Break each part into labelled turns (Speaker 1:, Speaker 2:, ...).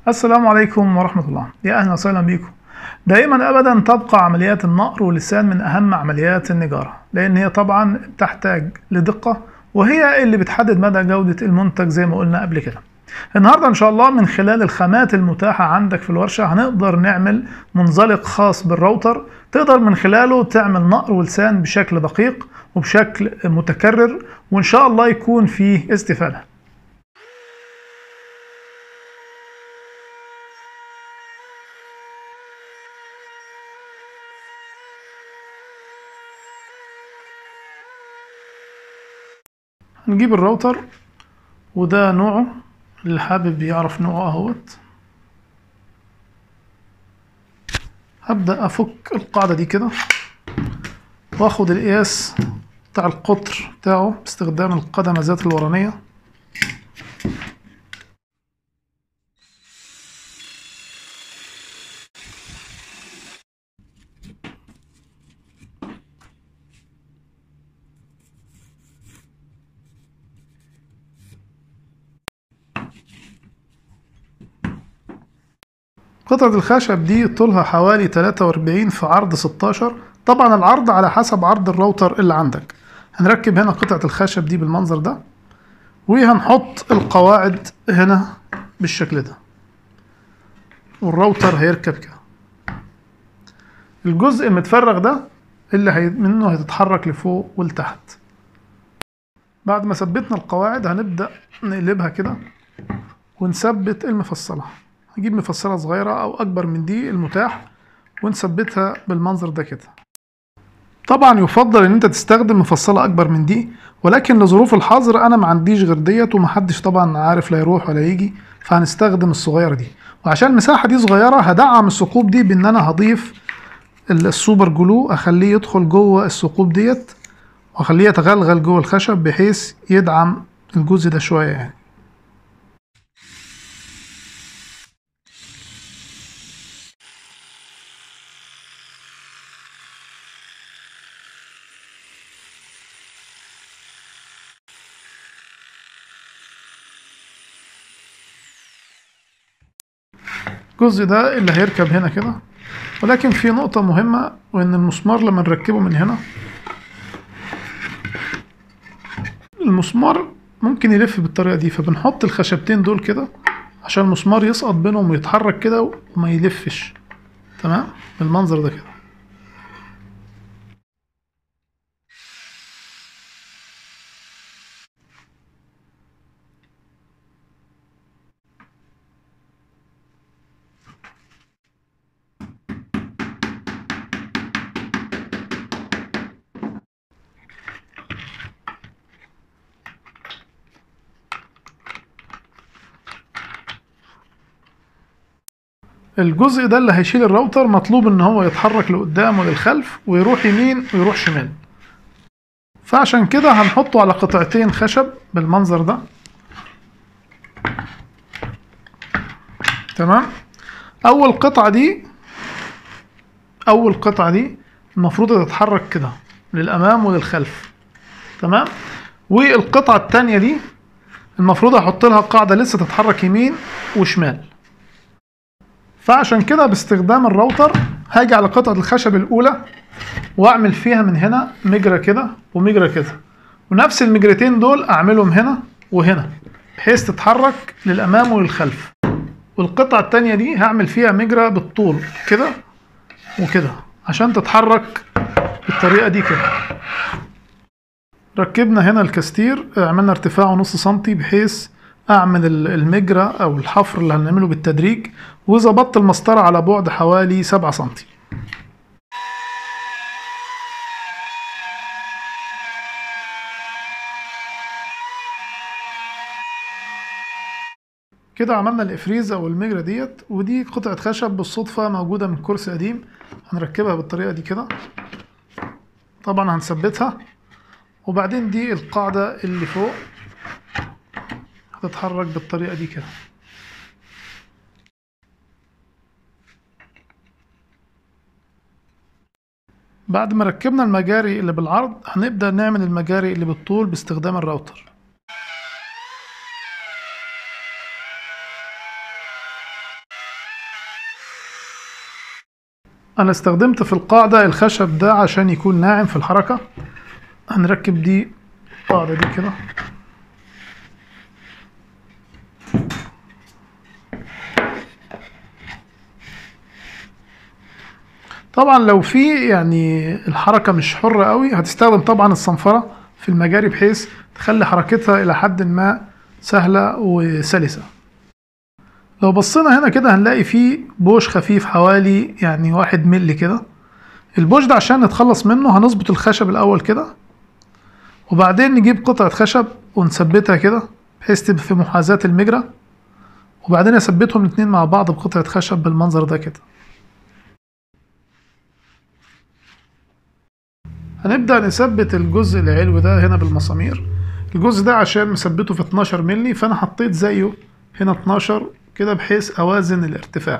Speaker 1: السلام عليكم ورحمة الله يا أهلا وسهلا بكم دائما أبدا تبقى عمليات النقر واللسان من أهم عمليات النجارة لأن هي طبعا تحتاج لدقة وهي اللي بتحدد مدى جودة المنتج زي ما قلنا قبل كده النهاردة إن شاء الله من خلال الخامات المتاحة عندك في الورشة هنقدر نعمل منزلق خاص بالراوتر تقدر من خلاله تعمل نقر ولسان بشكل دقيق وبشكل متكرر وإن شاء الله يكون فيه استفادة هنجيب الراوتر وده نوعه اللي حابب يعرف نوعه اهوت هبدأ أفك القاعدة دي كده وآخد القياس بتاع القطر بتاعه باستخدام القدمة ذات الورانية قطعة الخشب دي طولها حوالي 43 في عرض 16 طبعا العرض على حسب عرض الراوتر اللي عندك هنركب هنا قطعة الخشب دي بالمنظر ده وهنحط القواعد هنا بالشكل ده والراوتر هيركب كده الجزء المتفرغ ده اللي هي منه هتتحرك لفوق ولتحت بعد ما ثبتنا القواعد هنبدأ نقلبها كده ونثبت المفصلة نجيب مفصلة صغيرة أو أكبر من دي المتاح ونثبتها بالمنظر ده كده طبعا يفضل ان انت تستخدم مفصلة اكبر من دي ولكن لظروف الحظر انا ما عنديش غير ديت ومحدش طبعا عارف لا يروح ولا يجي فهنستخدم الصغيرة دي وعشان المساحة دي صغيرة هدعم الثقوب دي بان انا هضيف السوبر جلو اخليه يدخل جوه الثقوب ديت واخليه يتغلغل جوه الخشب بحيث يدعم الجزء ده شوية يعني الجزء ده اللي هيركب هنا كده ولكن في نقطة مهمة وإن المسمار لما نركبه من هنا المسمار ممكن يلف بالطريقة دي فبنحط الخشبتين دول كده عشان المسمار يسقط بينهم ويتحرك كده وما يلفش تمام بالمنظر ده كده الجزء ده اللي هيشيل الراوتر مطلوب ان هو يتحرك لقدام وللخلف ويروح يمين ويروح شمال فعشان كده هنحطه على قطعتين خشب بالمنظر ده تمام اول قطعة دي اول قطعة دي المفروض تتحرك كده للامام وللخلف تمام والقطعة التانية دي المفروض احط لها قاعدة لسه تتحرك يمين وشمال فعشان كده باستخدام الراوتر هاجي على قطعة الخشب الأولى وأعمل فيها من هنا مجرى كده ومجرى كده ونفس المجرتين دول أعملهم هنا وهنا بحيث تتحرك للأمام وللخلف والقطعة التانية دي هعمل فيها مجرى بالطول كده وكده عشان تتحرك بالطريقة دي كده ركبنا هنا الكاستير عملنا ارتفاعه نص سنتي بحيث اعمل المجرى او الحفر اللي هنعمله بالتدريج وظبطت المسطرة على بعد حوالي سبعة سنتي كده عملنا الافريز او المجرى ديت ودي قطعة خشب بالصدفة موجودة من كرسي قديم هنركبها بالطريقة دي كده طبعا هنثبتها وبعدين دي القاعدة اللي فوق هتتحرك بالطريقة دي كده بعد ما ركبنا المجاري اللي بالعرض هنبدأ نعمل المجاري اللي بالطول باستخدام الراوتر انا استخدمت في القاعدة الخشب ده عشان يكون ناعم في الحركة هنركب دي القاعدة دي كده طبعا لو في يعني الحركة مش حرة قوي هتستخدم طبعا الصنفرة في المجاري بحيث تخلي حركتها إلى حد ما سهلة وسلسة لو بصينا هنا كده هنلاقي فيه بوش خفيف حوالي يعني واحد ملي كده البوش ده عشان نتخلص منه هنظبط الخشب الأول كده وبعدين نجيب قطعة خشب ونثبتها كده بحيث تبقى في محاذاة المجرى وبعدين اثبتهم الاتنين مع بعض بقطعة خشب بالمنظر ده كده هنبدأ نثبت الجزء العلوي ده هنا بالمسامير الجزء ده عشان مثبته في 12 مللي فأنا حطيت زيه هنا 12 كده بحيث أوازن الارتفاع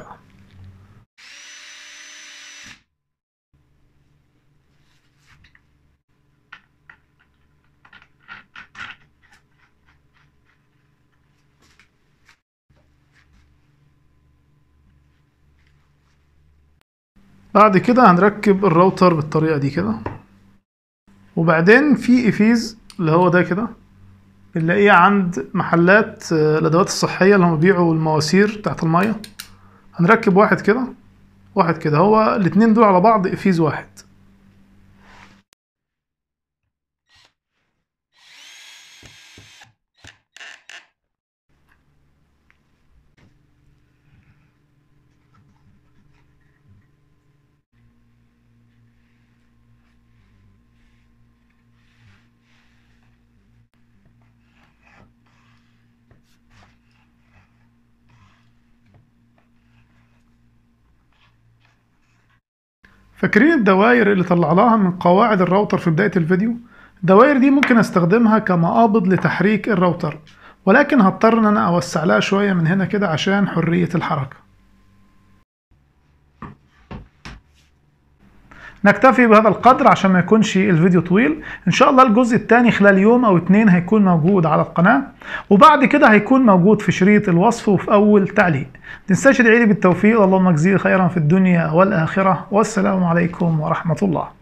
Speaker 1: بعد كده هنركب الراوتر بالطريقة دي كده وبعدين في افيز اللي هو ده كده بنلاقيه عند محلات آه، الادوات الصحيه اللي هم بيبيعوا المواسير بتاعت الميه هنركب واحد كده واحد كده هو الاتنين دول على بعض افيز واحد فاكرين الدوائر اللي طلعناها من قواعد الراوتر في بداية الفيديو؟ الدوائر دي ممكن استخدمها كمقابض لتحريك الراوتر ولكن هضطر ان انا اوسع لها شوية من هنا كده عشان حرية الحركة نكتفي بهذا القدر عشان ما يكونش الفيديو طويل ان شاء الله الجزء الثاني خلال يوم او اتنين هيكون موجود على القناة وبعد كده هيكون موجود في شريط الوصف وفي اول تعليق تنساش تدعي لي بالتوفيق اللهم اجزيه خيرا في الدنيا والاخرة والسلام عليكم ورحمة الله